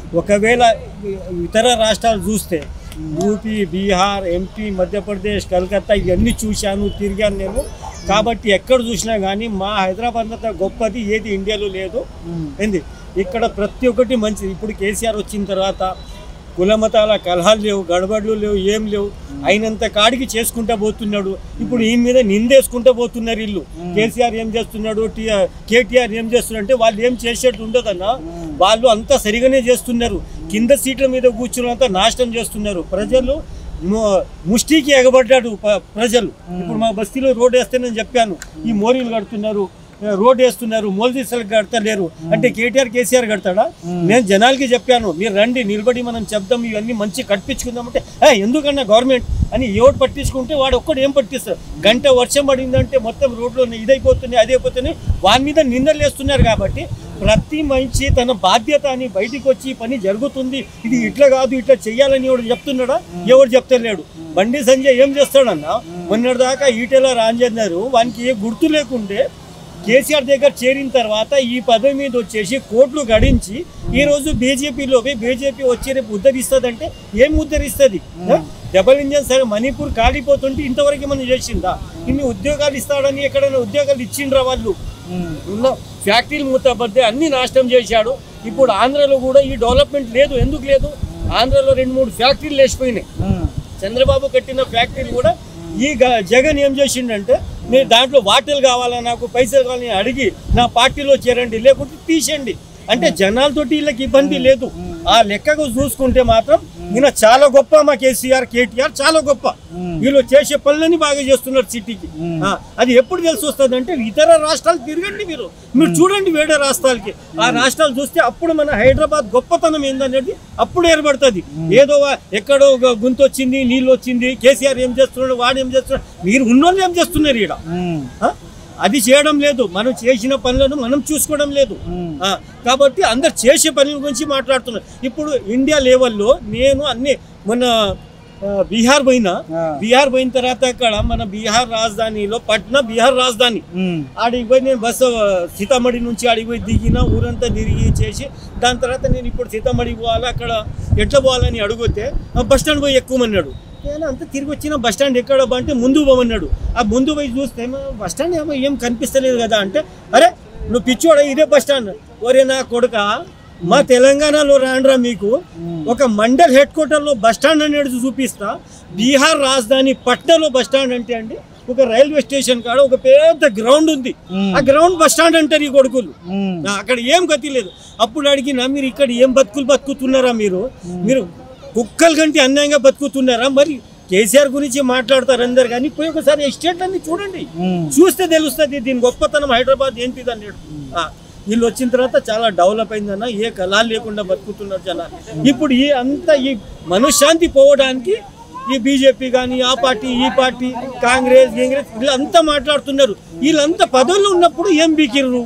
ఒకవేళ ఇతర రాష్ట్రాలు చూస్తే యూపీ బీహార్ ఎంపీ మధ్యప్రదేశ్ కలకత్తా ఇవన్నీ చూశాను తిరిగాను నేను కాబట్టి ఎక్కడ చూసినా కానీ మా హైదరాబాద్ అంత గొప్పది ఏది ఇండియాలో లేదు ఏంది ఇక్కడ ప్రతి ఒక్కటి మంచిది ఇప్పుడు కేసీఆర్ వచ్చిన తర్వాత కులమతాల కలహాలు లేవు గడబడులు లేవు ఏం లేవు అయినంత కాడికి చేసుకుంటా పోతున్నాడు ఇప్పుడు ఈ మీద నిందేసుకుంటా పోతున్నారు ఇల్లు కేసీఆర్ ఏం చేస్తున్నాడు టీ- కేటీఆర్ ఏం చేస్తున్నాడు అంటే వాళ్ళు ఏం చేసేట్టు ఉండదన్న వాళ్ళు అంతా సరిగానే చేస్తున్నారు కింద సీట్ల మీద కూర్చున్నంత నాశనం చేస్తున్నారు ప్రజలు ము- ముష్టికి ఎగబడ్డాడు ప- ప్రజలు ఇప్పుడు మా బస్తీలో రోడ్ వేస్తే నేను చెప్పాను ఈ మోరీలు కడుతున్నారు రోడ్ వేస్తున్నారు మోల్దీసలు కడతలేరు అంటే కేటీఆర్ కేసీఆర్ కడతాడా నేను జనాలకి చెప్పాను మీరు రండి నిలబడి మనం చెప్దాం ఇవన్నీ మంచి కట్టించుకుందాం అంటే "ఏ, ఎందుకన్నా గవర్నమెంట్ అని ఎవడు పట్టించుకుంటే వాడు ఒక్కడు ఏం పట్టిస్తాడు గంట వర్షం పడిందంటే మొత్తం రోడ్లో ఇదైపోతుంది అదైపోతుంది వాని మీద నిందలు వేస్తున్నారు కాబట్టి ప్రతి మనిషి తన బాధ్యత అని బయటికి వచ్చి ఈ పని జరుగుతుంది ఇది ఇట్లా కాదు ఇట్లా చెయ్యాలని ఎవడు చెప్తున్నాడా ఎవడు చెప్తలేడు బండి సంజయ్ ఏం చేస్తాడన్నా మొన్నటిదాకా ఈటెల రాంజన్నారు వానికి ఏ గుర్తు లేకుండే కేసీఆర్ దగ్గర చేరిన తర్వాత ఈ పదవి మీద వచ్చేసి కోట్లు గడించి ఈ రోజు బీజేపీలోకి బీజేపీ వచ్చి రేపు ఉద్ధరిస్తుందంటే ఏం ఉద్ధరిస్తుంది డబల్ ఇంజన్ సరే మణిపూర్ కాలిపోతుంటే ఇంతవరకు మనం చేసిందా ఇన్ని ఉద్యోగాలు ఇస్తాడని ఎక్కడైనా ఉద్యోగాలు ఇచ్చిండ్రా వాళ్ళు ఉన్న ఫ్యాక్టరీలు మూతపడితే అన్ని నాశనం చేశాడు ఇప్పుడు ఆంధ్రలో కూడా ఈ డెవలప్మెంట్ లేదు ఎందుకు లేదు ఆంధ్రలో రెండు మూడు ఫ్యాక్టరీలు లేచిపోయినాయి చంద్రబాబు కట్టిన ఫ్యాక్టరీలు కూడా ఈ గ- జగన్ ఏం చేసిండంటే మీరు దాంట్లో వాటలు కావాలా నాకు పైసలు కావాలని అడిగి నా పార్టీలో చేరండి లేకుంటే తీసేయండి అంటే జనాలతోటి వీళ్ళకి ఇబ్బంది లేదు ఆ లెక్కకు చూసుకుంటే మాత్రం ఈయన చాలా గొప్ప మా కేసీఆర్ కేటీఆర్ చాలా గొప్ప వీళ్ళు చేసే పనులని బాగా చేస్తున్నారు సిటీకి ఆ, అది ఎప్పుడు తెలిసి వస్తుంది అంటే ఇతర రాష్ట్రాలు తిరగండి మీరు మీరు చూడండి వేరే రాష్ట్రాలకి ఆ రాష్ట్రాలు చూస్తే అప్పుడు మన హైదరాబాద్ గొప్పతనం ఏందనేది అప్పుడు ఏర్పడుతుంది ఏదో వా- ఎక్కడో ఒక గుంత వచ్చింది నీళ్ళు వచ్చింది కేసీఆర్ ఏం చేస్తున్నాడు వాడు ఏం చేస్తున్నాడు మీరు ఉన్నోళ్ళు ఏం చేస్తున్నారు ఈడ ఆ? అది చేయడం లేదు మనం చేసిన పనులను మనం చూసుకోవడం లేదు ఆ, కాబట్టి అందరు చేసే పనుల గురించి మాట్లాడుతున్నారు ఇప్పుడు ఇండియా లెవెల్లో నేను అన్ని మొన్న ఆ, బీహార్ పోయినా బీహార్ పోయిన తర్వాత అక్కడ మన బీహార్ రాజధానిలో పట్నా బీహార్ రాజధాని ఆడికి పోయి నేను బస్సు ఆ, సీతామఢి నుంచి ఆడికి పోయి దిగిన ఊరంతా తిరిగి చేసి దాని తర్వాత నేను ఇప్పుడు సీతామఢి పోవాలి అక్కడ ఎట్లా పోవాలని అడిగితే "ఆ, బస్ స్టాండ్ పోయి ఎక్కువమన్నాడు నేను అంతా తిరిగి వచ్చిన బస్ స్టాండ్ ఎక్కడ బా అంటే ముందు పోమన్నాడు ఆ ముందు పోయి చూస్తే "మా బస్ స్టాండ్ ఏమో ఏం కనిపిస్తలేదు కదా అంటే అరే నువ్వు పిచ్చోడ ఇదే బస్ స్టాండ్ ఒరే నా కొడుక మా తెలంగాణలో రాండ్రా మీకు ఒక మండల్ హెడ్ క్వార్టర్లో బస్ స్టాండ్ అనేది చూపిస్తా బీహార్ రాజధాని పట్నాలో బస్ స్టాండ్ అంటే అండి ఒక రైల్వే స్టేషన్ కాడ ఒక పెద్ద గ్రౌండ్ ఉంది ఆ గ్రౌండ్ బస్ స్టాండ్ అంటారు ఈ కొడుకులు ఆ, అక్కడ ఏం గతి లేదు అప్పుడు అడిగినా మీరు ఇక్కడ ఏం బతుకులు బతుకుతున్నారా మీరు మీరు కుక్కల కంటే అన్యాయంగా బతుకుతున్నారా మరి కేసీఆర్ గురించి మాట్లాడతారు అందరు కానీ పోయి ఒకసారి ఎస్టేట్ అన్ని చూడండి చూస్తే తెలుస్తుంది దీని గొప్పతనం హైదరాబాద్ ఏంటిది అన్నాడు ఆ, వీళ్ళు వచ్చిన తర్వాత చాలా డెవలప్ అయిందన్న ఏ కళాలు లేకుండా బతుకుతున్నారు జనాలు ఇప్పుడు ఈ అంతా ఈ మనశ్శాంతి పోవడానికి ఈ బీజేపీ కానీ ఆ పార్టీ ఈ పార్టీ కాంగ్రెస్ గింగ్రెస్ వీళ్ళంతా మాట్లాడుతున్నారు వీళ్ళంతా పదవులు ఉన్నప్పుడు ఏం బీకిర్రు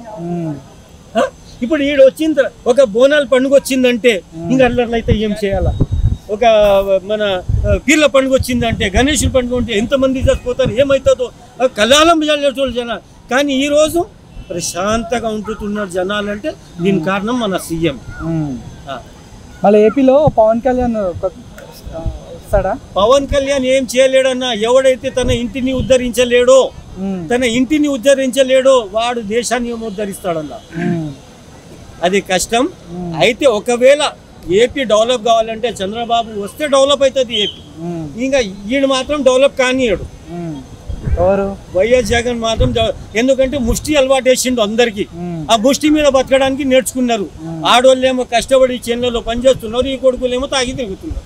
ఆ? ఇప్పుడు ఈడ వచ్చిన తర్వా- ఒక బోనాల పండుగ వచ్చిందంటే ఇంకా అట్లయితే ఏం చేయాలా ఒక మన ఆ, పీర్ల పండుగ వచ్చిందంటే గణేషుల పండుగ ఉంటే ఎంతమంది చచ్చిపోతారు ఏమవుతుందో ఆ కలాలం చేసేటోళ్ళు జనాలు కానీ ఈ రోజు ప్రశాంతంగా ఉంటున్నారు జనాలు అంటే దీనికి కారణం మన సీఎం ఆ. మళ్ళీ ఏపీలో పవన్ కళ్యాణ్ కొ- ఆ, వస్తాడా పవన్ కళ్యాణ్ ఏం చేయలేడన్నా ఎవడైతే తన ఇంటిని ఉద్ధరించలేడో తన ఇంటిని ఉద్ధరించలేడో వాడు దేశాన్ని ఏమో ఉద్ధరిస్తాడన్నా అది కష్టం అయితే ఒకవేళ ఏపీ డెవలప్ కావాలంటే చంద్రబాబు వస్తే డెవలప్ అవుతుంది ఏపీ ఇంకా ఈయన మాత్రం డెవలప్ కానియడు ఎవరు వైఎస్ జగన్ మాత్రం డెవ- ఎందుకంటే ముష్టి అలవాటు వేసిండు అందరికి ఆ ముష్టి మీద బతకడానికి నేర్చుకున్నారు ఆడోళ్ళేమో కష్టపడి చేనులలో పనిచేస్తున్నారు ఈ కొడుకులేమో తాగి తిరుగుతున్నారు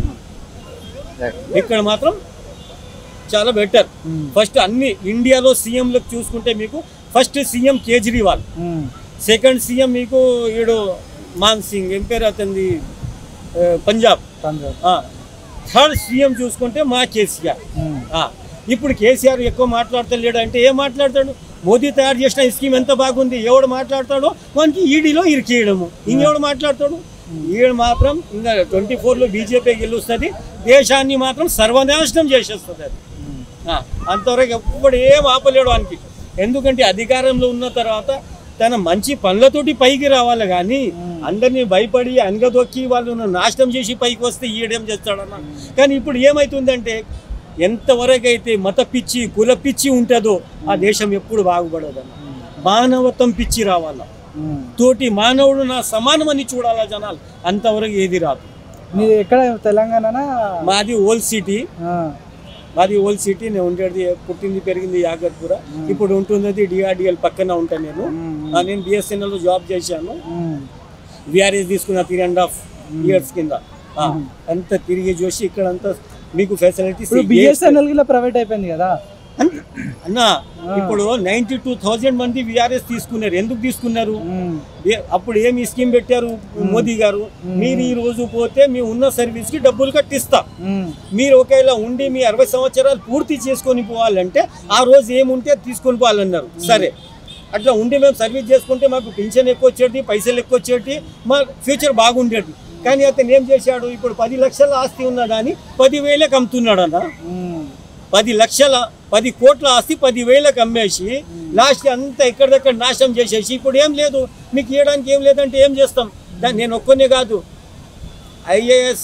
ఇక్కడ మాత్రం చాలా బెటర్ ఫస్ట్ అన్ని ఇండియాలో సీఎంలకు చూసుకుంటే మీకు first CM Kejriwal second CM మీకు ఈడు మాన్ సింగ్ ఏం పేరు అతనిది ఆ, పంజాబ్ పంజాబ్ థర్డ్ సీఎం చూసుకుంటే మా కేసీఆర్ ఆ, ఇప్పుడు కేసీఆర్ ఎక్కువ మాట్లాడతలేడు అంటే ఏం మాట్లాడతాడు మోదీ తయారు చేసిన ఈ స్కీమ్ ఎంత బాగుంది ఎవడు మాట్లాడతాడో వానికి ఈడీలో ఇరికేయడము ఇంకెవడు మాట్లాడతాడు ఈడు మాత్రం ఇంకా ట్వంటీ ఫోర్లో బీజేపీ గెలుస్తుంది దేశాన్ని మాత్రం సర్వనాశనం చేసేస్తుంది అది ఆ, అంతవరకు ఎప్పుడు ఏం ఆపలేడు వానికి ఎందుకంటే అధికారంలో ఉన్న తర్వాత తన మంచి పనులతోటి పైకి రావాలి కానీ అందరినీ భయపడి అనగదొక్కి వాళ్ళను నాశనం చేసి పైకి వస్తే ఈడేం చేస్తాడన్న కానీ ఇప్పుడు ఏమవుతుందంటే ఎంతవరకు అయితే మత పిచ్చి కుల పిచ్చి ఉంటుందో ఆ దేశం ఎప్పుడు బాగుపడదన్న మానవత్వం పిచ్చి రావాల ఉమ్. తోటి మానవుడు నా సమానమని చూడాలా జనాలు అంతవరకు ఏది రాదు మీది ఎక్కడ తెలంగాణనా మాది ఓల్డ్ సిటీ ఆ, మాది ఓల్డ్ సిటీ నేను ఉండేది పుట్టింది పెరిగింది యాగత్పుర ఇప్పుడు ఉంటున్నది డిఆర్డిఎల్ పక్కన ఉంటాను నేను ఉమ్, ఆ, నేను బిఎస్ఎన్ఎల్ లో జాబ్ చేశాను ఉమ్, విఆర్ఎస్ తీసుకున్న త్రీ అండ్ హాఫ్ ఇయర్స్ కింద ఆ, అంతా తిరిగి చూసి ఇక్కడ అంతా మీకు ఫెసిలిటీస్ ఇప్పుడు బిఎస్ఎన్ఎల్ గిట్లా ప్రైవేట్ అయిపోయింది కదా అన్న ఇప్పుడు నైన్టీ టూ థౌజండ్ మంది విఆర్ఎస్ తీసుకున్నారు ఎందుకు తీసుకున్నారు ఉమ్, ఏ- అప్పుడు ఏమి స్కీమ్ పెట్టారు మోదీ గారు మీరు ఈ రోజు పోతే మీ ఉన్న సర్వీస్ కి డబ్బులు కట్టిస్తా ఉమ్, మీరు ఒకవేళ ఉండి మీ అరవై సంవత్సరాలు పూర్తి చేసుకొని పోవాలంటే ఆ రోజు ఏముంటే తీసుకొని పోవాలన్నారు సరే అట్లా ఉండి మేము సర్వీస్ చేసుకుంటే మాకు పింఛన్ ఎక్కువ వచ్చేటి పైసలు ఎక్కువ వచ్చేటి మా ఫ్యూచర్ బాగుండేది కానీ అతను ఏం చేశాడు ఇప్పుడు పది లక్షల ఆస్తి ఉన్నా కానీ పదివేలకు అమ్ముతున్నాడు అన్న ఉమ్, పది లక్షల పది కోట్ల ఆస్తి పది వేలకు అమ్మేసి లాస్ట్ అంతా ఎక్కడిదక్కడ నాశనం చేసేసి ఇప్పుడు ఏం లేదు మీకు ఇవ్వడానికి ఏం లేదంటే ఏం చేస్తాం దా- నేను ఒక్కనే కాదు ఐఏఎస్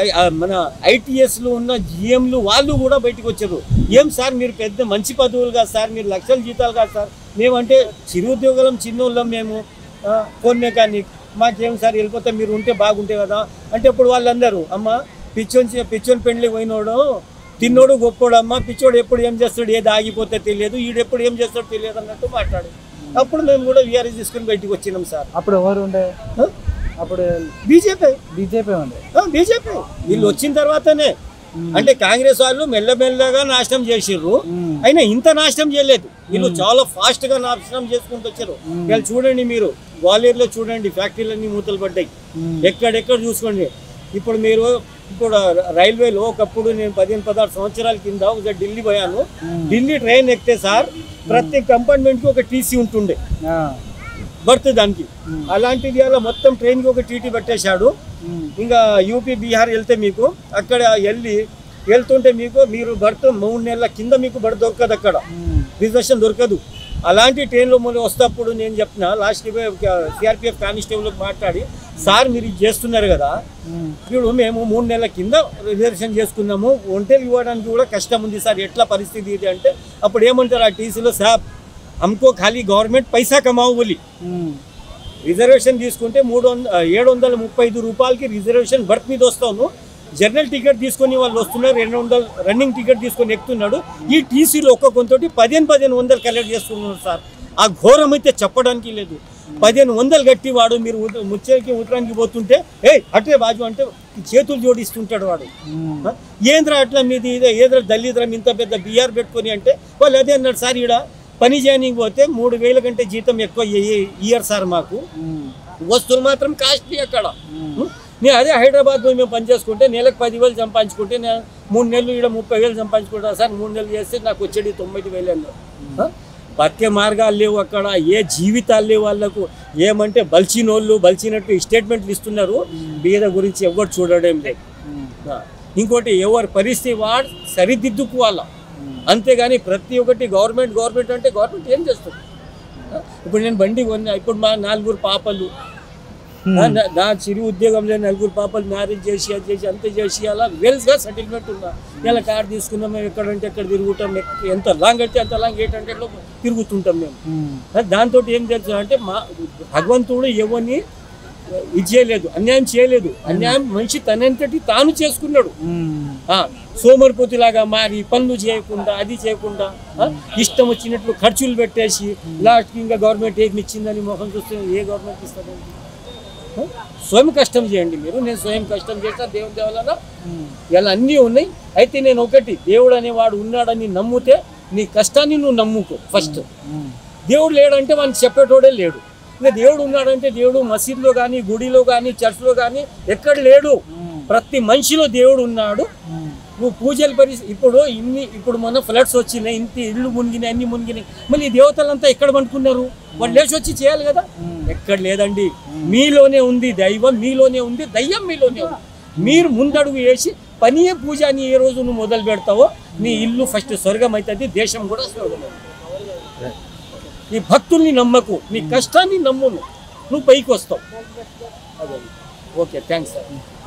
మన ఐటీఎస్లు ఉన్న జిఎంలు వాళ్ళు కూడా బయటకు వచ్చారు ఏం సార్ మీరు పెద్ద మంచి పదవులు కాదు సార్ మీరు లక్షల జీతాలు కాదు సార్ మేమంటే చిరుద్యోగులం చిన్నోళ్ళం మేము ఆ, ఫోన్ మెకానిక్ మాకేం సార్ వెళ్ళిపోతే మీరు ఉంటే బాగుంటే కదా అంటే ఇప్పుడు వాళ్ళందరూ అమ్మ పిచ్చోని పిచ్చోని పెండ్లి పోయినోడు తిన్నోడు గొప్పోడు అమ్మ పిచ్చోడు ఎప్పుడు ఏం చేస్తాడు ఏది ఆగిపోతే తెలియదు ఈడు ఎప్పుడు ఏం చేస్తాడో తెలియదు అన్నట్టు మాట్లాడు అప్పుడు మేము కూడా విఆర్ఎస్ తీసుకుని బయటికి వచ్చినాం సార్ అప్పుడు ఎవరు ఉండే అప్పుడు బీజేపీ బీజేపీ ఉండే బీజేపీ వీళ్ళు వచ్చిన తర్వాతనే అంటే కాంగ్రెస్ వాళ్ళు మెల్లమెల్లగా నాశనం చేసిర్రు ఉమ్, అయినా ఇంత నాశనం చేయలేదు వీళ్ళు చాలా ఫాస్ట్ గా నాశనం చేసుకుంటూ వచ్చారు వీళ్ళు చూడండి మీరు గ్వాలియర్లో చూడండి ఫ్యాక్టరీలన్నీ మూతలు పడ్డాయి ఉమ్, ఎక్కడెక్కడ చూసుకోండి ఇప్పుడు మీరు ఇప్పుడు రైల్వేలో ఒకప్పుడు నేను పదిహేను పదహారు సంవత్సరాల కింద ఒకసారి ఢిల్లీ పోయాను ఢిల్లీ ట్రైన్ ఎక్కితే సార్ ప్రతి కంపార్ట్మెంట్ కి ఒక టీసీ ఉంటుండే ఆ, బర్త్ దానికి అలాంటిది అలా మొత్తం ట్రైన్ కి ఒక టీటీ పెట్టేశాడు ఉమ్, ఇంకా యూపీ బీహార్ వెళ్తే మీకు అక్కడ వెళ్ళి వెళ్తుంటే మీకు మీరు బర్త్ మూడు నెలల కింద మీకు బర్త్ దొరకదు అక్కడ ఉమ్, రిజర్వేషన్ దొరకదు అలాంటి ట్రైన్లో మనం వస్తప్పుడు నేను చెప్పిన లాస్ట్ సిఆర్పిఎఫ్ కానిస్టేబుల్ మాట్లాడి సార్ మీరు ఇది చేస్తున్నారు కదా ఉమ్, ఇప్పుడు మేము మూడు నెలల కింద రిజర్వేషన్ చేసుకున్నాము ఒంటెలు ఇవ్వడానికి కూడా కష్టం ఉంది సార్ ఎట్లా పరిస్థితి ఇది అంటే అప్పుడు ఏమంటారు ఆ టీసీలో సార్ హమ్కో ఖాళీ గవర్నమెంట్ పైసా కమావు బోలి ఉమ్, రిజర్వేషన్ తీసుకుంటే మూడు వంద ఏడు వందల ముప్పై ఐదు రూపాయలకి రిజర్వేషన్ బర్త్ మీద వస్తాను జనరల్ టికెట్ తీసుకొని వాళ్ళు వస్తున్నారు రెండు వందలు రన్నింగ్ టికెట్ తీసుకొని ఎక్కుతున్నాడు ఈ టీసీలో ఒక్క కొంతటి పదిహేను పదిహేను వందలు కలెక్ట్ చేస్తున్నారు సార్ ఆ ఘోరం అయితే చెప్పడానికి లేదు పదిహేను వందలు కట్టి వాడు మీరు ఉద- ముచ్చేకి ఉత్తరానికి పోతుంటే ఏ అట్లే బాజు అంటే చేతులు జోడిస్తుంటాడు వాడు ఉమ్, ఆ? ఏంద్రా అట్లా మీది ఇదే ఏదో దళిద్రం ఇంత పెద్ద బిఆర్ పెట్టుకొని అంటే వాళ్ళు అదే అన్నాడు సార్ ఈడ పని చేయడానికి పోతే మూడు వేల కంటే జీతం ఎక్కువ ఇయర్ సార్ మాకు ఉమ్, వస్తువులు మాత్రం కాస్ట్లీ అక్కడ ఉం? నేను అదే హైదరాబాద్లో మేము పని చేసుకుంటే నెలకు పదివేలు సంపాదించుకుంటే నేను మూడు నెలలు ఇక్కడ ముప్పై వేలు సంపాదించుకుంటా సార్ మూడు నెలలు చేస్తే నాకు వచ్చేది తొమ్మిది వేలు అన్నారు ఆ? బతికే మార్గాలు లేవు అక్కడ ఏ జీవితాలు లేవు వాళ్ళకు ఏమంటే బలిచినోళ్ళు బలిచినట్టు స్టేట్మెంట్లు ఇస్తున్నారు బీద గురించి ఎవరు చూడడం లేదు ఉమ్, ఆ. ఇంకోటి ఎవరి పరిస్థితి వాడు సరిదిద్దుకోవాలా అంతేగాని ప్రతి ఒక్కటి గవర్నమెంట్ గవర్నమెంట్ అంటే గవర్నమెంట్ ఏం చేస్తుంది ఆ? ఇప్పుడు నేను బండి కొన్నా ఇప్పుడు మా నలుగురు పాపలు నా- నా- నా చిరు ఉద్యోగంలో నలుగురు పాపలు మ్యారేజ్ చేసి అది చేసి అంత చేసి అలా వెల్స్గా సెటిల్మెంట్ ఉన్నా ఇలా కార్ తీసుకున్నాం మేము ఎక్కడంటే ఎక్కడ తిరుగుతాం ఎక్- ఎంత లాంగ్ అయితే అంత లాంగ్ ఎయిట్ హండ్రెడ్లో తిరుగుతుంటాం మేము ఉమ్, దాంతో ఏం తెలుసు అంటే మా భగవంతుడు ఎవరిని ఇది చేయలేదు అన్యాయం చేయలేదు అన్యాయం మనిషి తనంతటి తాను చేసుకున్నాడు ఉమ్, ఆ, సోమరిపోతులాగా మారి పనులు చేయకుండా అది చేయకుండా ఆ, ఇష్టం వచ్చినట్లు ఖర్చులు పెట్టేసి లాస్ట్కి ఇంకా గవర్నమెంట్ ఏమి ఇచ్చిందని మొహం చూస్తే ఏ గవర్నమెంట్ ఇస్తుందండి ఆ? స్వయం కష్టం చేయండి మీరు నేను స్వయం కష్టం చేస్తా దేవుని దేవాలన ఉమ్, ఇలా అన్నీ ఉన్నాయి అయితే నేను ఒకటి దేవుడు అనేవాడు ఉన్నాడని నమ్మితే నీ కష్టాన్ని నువ్వు నమ్ముకో ఫస్ట్ ఉమ్, దేవుడు లేడంటే వానికి చెప్పేటోడే లేడు ఇంకా దేవుడు ఉన్నాడంటే దేవుడు మసీద్లో కానీ గుడిలో కానీ చర్చ్లో కానీ ఎక్కడ లేడు ఉమ్, ప్రతి మనిషిలో దేవుడు ఉన్నాడు ఉమ్, నువ్వు పూజలు పరిస్థితి ఇప్పుడు ఇన్ని ఇప్పుడు మన ఫ్లడ్స్ వచ్చినాయి ఇంటి ఇల్లు మునిగినాయి అన్ని మునిగినాయి మళ్ళీ ఈ దేవతలంతా ఎక్కడ పండుకున్నారు వాళ్ళు లేచి వచ్చి చేయాలి కదా ఎక్కడ లేదండి మీలోనే ఉంది దైవం మీలోనే ఉంది దయ్యం మీలోనే ఉంది మీరు ముందడుగు వేసి పనియే పూజ అని ఏ రోజు నువ్వు మొదలు పెడతావో నీ ఇల్లు ఫస్ట్ స్వర్గం అవుతుంది దేశం కూడా స్వర్గం అవుతుంది నీ భక్తుల్ని నమ్మకు నీ కష్టాన్ని నమ్మును నువ్వు పైకి వస్తావు అదే ఓకే థ్యాంక్స్ సార్